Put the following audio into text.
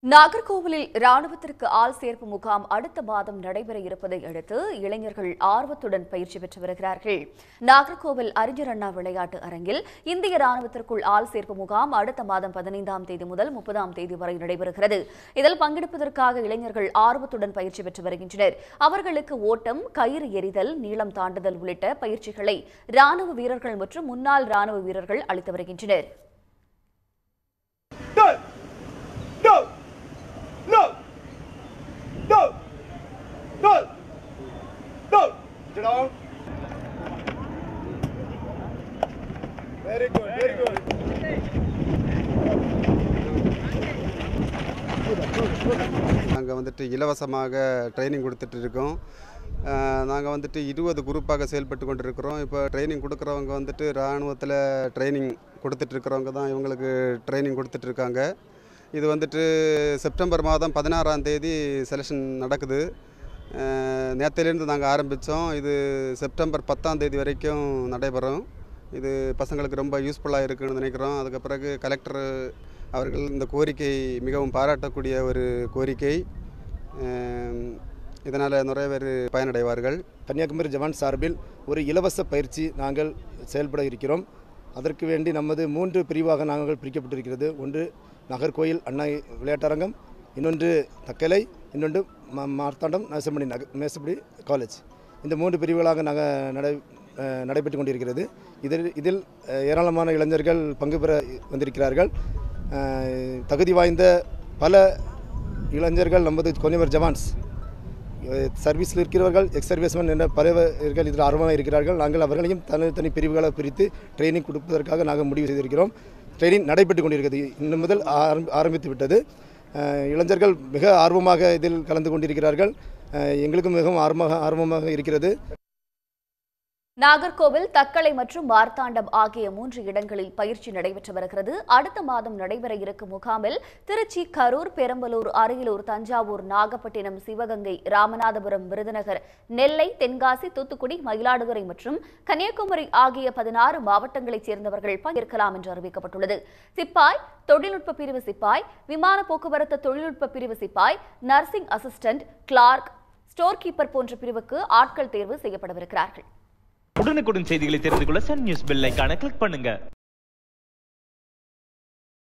நாகர்கோவிலில் ராணுவத்திற்கு ஆள் சேர்ப்பு முகாம் அடுத்த மாதம் நடைபெற இருப்பதை அடுத்து இளைஞர்கள் ஆர்வத்துடன் பயிற்சி பெற்று வருகிறார்கள் நாகர்கோவில் அறிஞர் அண்ணா விளையாட்டு அரங்கில் இந்திய ராணுவத்திற்குள் ஆள் சேர்ப்பு முகாம் அடுத்த மாதம் பதினைந்தாம் தேதி முதல் முப்பதாம் தேதி வரை நடைபெறுகிறது இதில் பங்கெடுப்பதற்காக இளைஞர்கள் ஆர்வத்துடன் பயிற்சி பெற்று வருகின்றனர் அவர்களுக்கு ஓட்டம் கயிறு எறிதல் நீளம் தாண்டுதல் உள்ளிட்ட பயிற்சிகளை ராணுவ வீரர்கள் மற்றும் முன்னாள் ராணுவ வீரர்கள் அளித்து வருகின்றனர் No! No! No! No! No! No! Get down. Very good, very good. நாங்கள் வந்துட்டு இலவசமாக ட்ரைனிங் கொடுத்துட்டு இருக்கோம் நாங்கள் வந்துட்டு இருபது குரூப்பாக செயல்பட்டு கொண்டிருக்கிறோம் இப்போ ட்ரைனிங் கொடுக்குறவங்க வந்துட்டு இராணுவத்தில் ட்ரைனிங் கொடுத்துட்டு இருக்கிறவங்க தான் இவங்களுக்கு ட்ரைனிங் கொடுத்துட்டு இருக்காங்க இது வந்துட்டு செப்டம்பர் மாதம் பதினாறாம் தேதி செலெக்ஷன் நடக்குது நேற்றுலேருந்து நாங்கள் ஆரம்பித்தோம் இது செப்டம்பர் பத்தாம் தேதி வரைக்கும் நடைபெறும் இது பசங்களுக்கு ரொம்ப யூஸ்ஃபுல்லாக இருக்குன்னு நினைக்கிறோம் அதுக்கு பிறகு கலெக்டர் அவர்கள் இந்த கோரிக்கை மிகவும் பாராட்டக்கூடிய ஒரு கோரிக்கை இதனால் நிறைய பேர் பயனடைவார்கள் கன்னியாகுமரி ஜவான் சார்பில் ஒரு இலவச பயிற்சி நாங்கள் செயல்பட இருக்கிறோம் அதற்கு வேண்டி நமது மூன்று பிரிவாக நாங்கள் பிரிக்கப்பட்டிருக்கிறது ஒன்று நகர்கோயில் அண்ணா விளையாட்டரங்கம் இன்னொன்று தக்கலை இன்னொன்று ம மார்த்தாண்டம் நேசமணி நக நேசப்படி காலேஜ் இந்த மூன்று பிரிவுகளாக நாங்கள் நடை அஹ், நடைபெற்று கொண்டிருக்கிறது இதில் இதில் அஹ், ஏராளமான இளைஞர்கள் பங்கு பெற வந்திருக்கிறார்கள் அஹ், தகுதி வாய்ந்த பல இளைஞர்கள் நமது கொனிவர் ஜவான்ஸ் சர்வீஸில் இருக்கிறவர்கள் எக்ஸ் சர்வீஸ்மேன் என்ற பலவர்கள் இதில் ஆர்வமாக இருக்கிறார்கள் நாங்கள் அவர்களையும் தனித்தனி பிரிவுகளாக பிரித்து ட்ரைனிங் கொடுப்பதற்காக நாங்கள் முடிவு செய்திருக்கிறோம் ட்ரைனிங் நடைபெற்று கொண்டிருக்கிறது இன்னும் முதல் ஆரம் ஆரம்பித்து விட்டது அஹ், இளைஞர்கள் மிக ஆர்வமாக இதில் கலந்து கொண்டிருக்கிறார்கள் அஹ், எங்களுக்கும் மிகவும் ஆர்வமாக ஆர்வமாக இருக்கிறது நாகர்கோவில் தக்கலை மற்றும் மார்த்தாண்டம் ஆகிய மூன்று இடங்களில் பயிற்சி நடைபெற்று வருகிறது அடுத்த மாதம் நடைபெற இருக்கும் முகாமில் திருச்சி கரூர் பெரம்பலூர் அரியலூர் தஞ்சாவூர் நாகப்பட்டினம் சிவகங்கை ராமநாதபுரம் விருதுநகர் நெல்லை தென்காசி தூத்துக்குடி மயிலாடுதுறை மற்றும் கன்னியாகுமரி ஆகிய பதினாறு மாவட்டங்களைச் சேர்ந்தவர்கள் பங்கேற்கலாம் என்று அறிவிக்கப்பட்டுள்ளது சிப்பாய் தொழில்நுட்ப பிரிவு சிப்பாய் விமான போக்குவரத்து தொழில்நுட்ப பிரிவு சிப்பாய் nursing assistant clerk store keeper போன்ற பிரிவுக்கு ஆட்கள் தேர்வு செய்யப்படவிருக்கிறார்கள் உடனுக்குடன் செய்திகளை தெரிந்து கொள்ள சன் நியூஸ் பெல் ஐகானை கிளிக் பண்ணுங்க